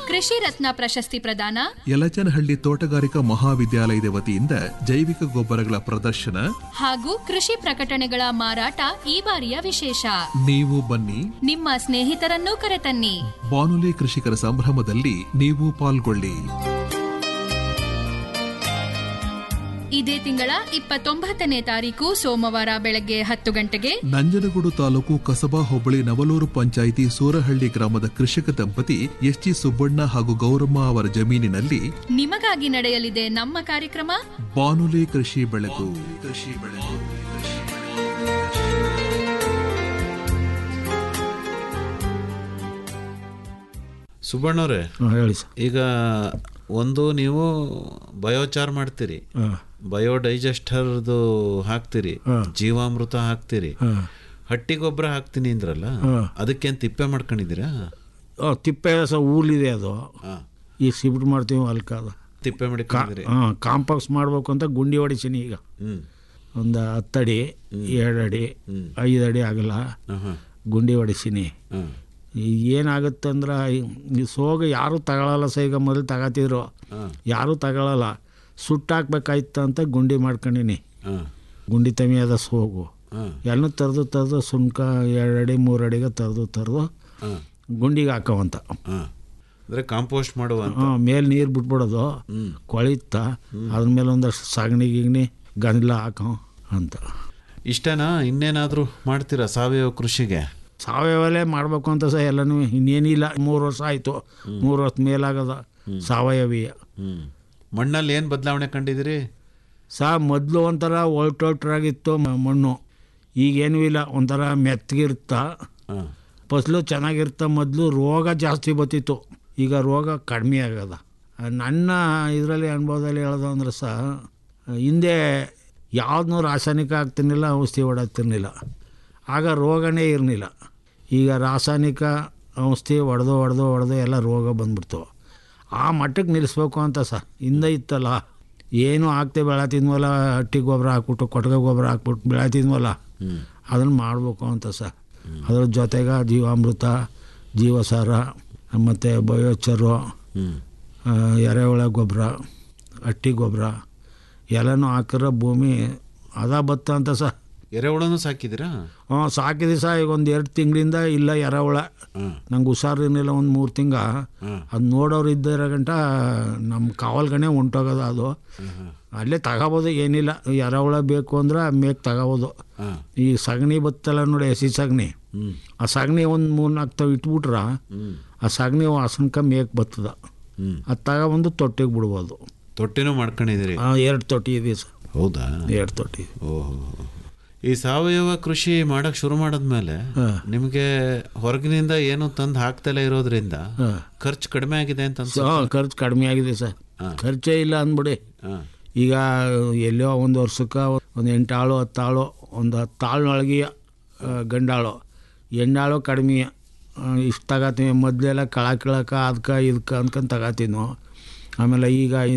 ಕೃಷಿ ರತ್ನ ಪ್ರಶಸ್ತಿ ಪ್ರದಾನ ಯಲಚನಹಳ್ಳಿ ತೋಟಗಾರಿಕಾ ಮಹಾವಿದ್ಯಾಲಯದ ವತಿಯಿಂದ ಜೈವಿಕ ಗೊಬ್ಬರಗಳ ಪ್ರದರ್ಶನ ಹಾಗೂ ಕೃಷಿ ಪ್ರಕಟಣೆಗಳ ಮಾರಾಟ ಈ ಬಾರಿಯ ವಿಶೇಷ ನೀವು ಬನ್ನಿ ನಿಮ್ಮ ಸ್ನೇಹಿತರನ್ನೂ ಕರೆತನ್ನಿ ಬಾನುಲಿ ಕೃಷಿಕರ ಸಂಭ್ರಮದಲ್ಲಿ ನೀವು ಪಾಲ್ಗೊಳ್ಳಿ ಇದೇ ತಿಂಗಳ ಇಪ್ಪತ್ತೊಂಬತ್ತನೇ ತಾರೀಕು ಸೋಮವಾರ ಬೆಳಗ್ಗೆ ಹತ್ತು ಗಂಟೆಗೆ ನಂಜನಗೂಡು ತಾಲೂಕು ಕಸಬಾ ಹೋಬಳಿ ನವಲೂರು ಪಂಚಾಯಿತಿ ಸೂರಹಳ್ಳಿ ಗ್ರಾಮದ ಕೃಷಿಕ ದಂಪತಿ ಎಸ್ ಜಿ ಸುಬ್ಬಣ್ಣ ಹಾಗೂ ಗೌರಮ್ಮ ಅವರ ಜಮೀನಿನಲ್ಲಿ ನಿಮಗಾಗಿ ನಡೆಯಲಿದೆ ನಮ್ಮ ಕಾರ್ಯಕ್ರಮ ಬಾನುಲಿ ಕೃಷಿ ಬೆಳಕು ಕೃಷಿ ಬೆಳಕು ಸುಬ್ಬಣ್ಣವ್ರೆ ಹಾಂ ಹೇಳಿ ಸರ್ ಈಗ ಒಂದು ನೀವು ಬಯೋಚಾರ್ ಮಾಡ್ತೀರಿ ಹಾಂ ಬಯೋಡೈಜೆಸ್ಟರ್ದು ಹಾಕ್ತೀರಿ ಜೀವಾಮೃತ ಹಾಕ್ತೀರಿ ಹಾಂ ಹಟ್ಟಿ ಗೊಬ್ಬರ ಹಾಕ್ತೀನಿ ಅಂದ್ರಲ್ಲ ಅದಕ್ಕೇನು ತಿಪ್ಪೆ ಮಾಡ್ಕೊಂಡಿದ್ದೀರಾ ತಿಪ್ಪೆ ಸಹ ಊರ್ಲಿದೆ ಅದು ಹಾ. ಈಗ ಸಿಬಿಟ್ ಮಾಡ್ತೀವಿ ಅಲ್ಕ ಅದು ತಿಪ್ಪೆ ಮಾಡ್ಕೊಂಡಿದ್ದೀರಿ ಹಾಂ ಕಾಂಪಾಕ್ಸ್ ಮಾಡ್ಬೇಕು ಅಂತ ಗುಂಡಿ ಹೊಡಿಸೀನಿ ಈಗ ಹ್ಮ್ ಒಂದು ಹತ್ತಡಿ ಎರಡು ಅಡಿ ಐದು ಅಡಿ ಆಗಲ್ಲ ಆಹಾ. ಗುಂಡಿ ಹೊಡಿಸೀನಿ ಹ್ಮ್. ಈಗ ಏನಾಗುತ್ತೆ ಅಂದ್ರೆ ಈ ಸೋಗ ಯಾರೂ ತಗೊಳ್ಳಲ್ಲ ಸಹ ಈಗ ಮೊದಲು ತಗೋತಿದ್ರು ಯಾರೂ ತಗೊಳ್ಳಲ್ಲ ಸುಟ್ಟಾಕ್ಬೇಕಾಯ್ತು ಅಂತ ಗುಂಡಿ ಮಾಡ್ಕೊಂಡಿನಿ ಹಾ. ಗುಂಡಿ ತಮಿ ಅದ ಸೋಗು ಹಾ. ಎಲ್ಲ ತರದು ತರದು ಸುಮ್ಕ ಎರಡು ಅಡಿ ಮೂರು ಅಡಿಗೆ ತರದು ತರದು ಹಾ. ಗುಂಡಿಗೆ ಹಾಕವಂತ ಹಾ. ಅಂದ್ರೆ ಕಾಂಪೋಸ್ಟ್ ಮಾಡುವ ಅಂತ. ಹಾಂ ಮೇಲೆ ನೀರು ಬಿಟ್ಬಿಡೋದು ಕೊಳಿತ ಅದ್ರ ಮೇಲೆ ಒಂದಷ್ಟು ಸಗಣಿ ಗಿಗಣಿ ಗಂಜಲ ಹಾಕೋ ಅಂತ ಇಷ್ಟನಾ ಇನ್ನೇನಾದ್ರೂ ಮಾಡ್ತೀರಾ ಸಾವಯವ ಕೃಷಿಗೆ ಸಾವಯವಲ್ಲೇ ಮಾಡಬೇಕು ಅಂತ ಸಹ ಎಲ್ಲನೂ ಇನ್ನೇನಿಲ್ಲ ಮೂರು ವರ್ಷ ಆಯಿತು ಮೂರು ವರ್ಷ ಮೇಲಾಗದ ಸಾವಯವೀಯ ಹ್ಮ್ ಮಣ್ಣಲ್ಲಿ ಏನು ಬದಲಾವಣೆ ಕಂಡಿದ್ದೀರಿ ಸಹ ಮೊದಲು ಒಂಥರ ಒಲ್ಟೊಲ್ಟ್ರಾಗಿತ್ತು ಮ- ಮಣ್ಣು ಈಗೇನೂ ಇಲ್ಲ ಒಂಥರ ಮೆತ್ತಗಿರ್ತ ಹಾ. ಫಸಲು ಚೆನ್ನಾಗಿರ್ತ ಮೊದಲು ರೋಗ ಜಾಸ್ತಿ ಬರ್ತಿತ್ತು ಈಗ ರೋಗ ಕಡಿಮೆ ಆಗದ ನನ್ನ ಇದರಲ್ಲಿ ಅನುಭವದಲ್ಲಿ ಹೇಳೋದು ಅಂದ್ರೆ ಸಹ ಹಿಂದೆ ಯಾವುದನ್ನೂ ರಾಸಾಯನಿಕ ಹಾಕ್ತಿರ್ಲಿಲ್ಲ ಔಷಧಿ ಹೊಡಕ್ತಿರ್ಲಿಲ್ಲ ಆಗ ರೋಗನೇ ಇರಲಿಲ್ಲ ಈಗ ರಾಸಾಯನಿಕ ಔಷಧಿ ಹೊಡೆದು ಹೊಡೆದು ಹೊಡೆದು ಎಲ್ಲ ರೋಗ ಬಂದ್ಬಿಡ್ತು ಆ ಮಟ್ಟಕ್ಕೆ ನಿಲ್ಲಿಸ್ಬೇಕು ಅಂತ ಸಹ ಹಿಂದೆ ಇತ್ತಲ್ಲ ಏನು ಹಾಕ್ತೆ ಬೆಳತಿದ್ವಲ್ಲ ಹಟ್ಟಿ ಗೊಬ್ಬರ ಹಾಕ್ಬಿಟ್ಟು ಕೊಟ್ಟಿಗೆ ಗೊಬ್ಬರ ಹಾಕ್ಬಿಟ್ಟು ಬೆಳತಿದ್ವಲ್ಲ ಅದನ್ನು ಮಾಡಬೇಕು ಅಂತ ಸಹ ಅದ್ರ ಜೊತೆಗೆ ಜೀವಾಮೃತ ಜೀವಸಾರ ಮತ್ತು ಬಯೋಚರು ಆ, ಎರೆಹುಳ ಗೊಬ್ಬರ ಹಟ್ಟಿ ಗೊಬ್ಬರ ಎಲ್ಲನೂ ಹಾಕಿರೋ ಭೂಮಿ ಅದ ಬತ್ತ ಅಂತ ಸಹ ಎರೆಹುಳನೂ ಸಾಕಿದ್ದೀರಾ ಹ್ಞೂ ಸಾಕಿದೆ ಸಹ ಈಗ ಒಂದು ಎರಡು ತಿಂಗಳಿಂದ ಇಲ್ಲ ಎರೆಹುಳ ನಂಗೆ ಹುಷಾರಿರಲಿಲ್ಲ ಒಂದು ಮೂರು ತಿಂಗ ಅದು ನೋಡೋರು ಇದ್ದರ ಗಂಟ ನಮ್ಮ ಕಾವಲ್ಗಣೆ ಹೊಂಟೋಗೋದು ಅದು ಅಲ್ಲೇ ತಗೋಬೋದು ಏನಿಲ್ಲ ಎರೆಹುಳ ಬೇಕು ಅಂದ್ರೆ ಮೇಕ್ ತಗೋಬೋದು ಈ ಸಗಣಿ ಬತ್ತಲ್ಲ ನೋಡಿ ಹಸಿ ಸಗಣಿ ಆ ಸಗಣಿ ಒಂದು ಮೂರು ನಾಲ್ಕು ತಾವು ಇಟ್ಬಿಟ್ರ ಆ ಸಗಣಿ ವಾಸನಕ ಮೇಕ್ ಬರ್ತದ ಅದು ತಗೊಬಂದು ತೊಟ್ಟಿಗೆ ಬಿಡ್ಬೋದು ತೊಟ್ಟಿನೂ ಮಾಡ್ಕೊಂಡಿದ್ದೀರಿ ಎರಡು ತೊಟ್ಟಿ ಇದೆ ಸರ್ ಹೌದಾ ಎರಡು ತೊಟ್ಟಿ ಓಹೋ ಈ ಸಾವಯವ ಕೃಷಿ ಮಾಡಕ್ ಶುರು ಮಾಡಿದ್ಮೇಲೆ ನಿಮಗೆ ಹೊರಗಿನಿಂದ ಏನು ತಂದು ಹಾಕ್ತಲೇ ಇರೋದ್ರಿಂದ ಖರ್ಚು ಕಡಿಮೆ ಆಗಿದೆ ಅಂತ ಅನ್ಸುತ್ತೆ ಹಾಂ ಖರ್ಚು ಕಡಿಮೆ ಆಗಿದೆ ಸರ್ ಖರ್ಚೇ ಇಲ್ಲ ಅಂದ್ಬಿಡಿ ಈಗ ಎಲ್ಲೋ ಒಂದು ವರ್ಷಕ್ಕೆ ಒಂದು ಎಂಟು ಆಳು ಹತ್ತು ಆಳು ಒಂದು ಹತ್ತು ಆಳಿನೊಳಗೆ ಗಂಡಾಳು ಹೆಣ್ಣಾಳು ಕಡಿಮೆ ಇಷ್ಟು ತಗೋತೀವಿ ಮೊದಲೆಲ್ಲ ಕಳ ಕೀಳಕ್ಕೆ ಅದಕ್ಕೆ ಇದಕ್ಕೆ ಅಂದ್ಕೊಂಡು ತಗೋತೀವಿ ನಾವು ಆಮೇಲೆ ಈಗ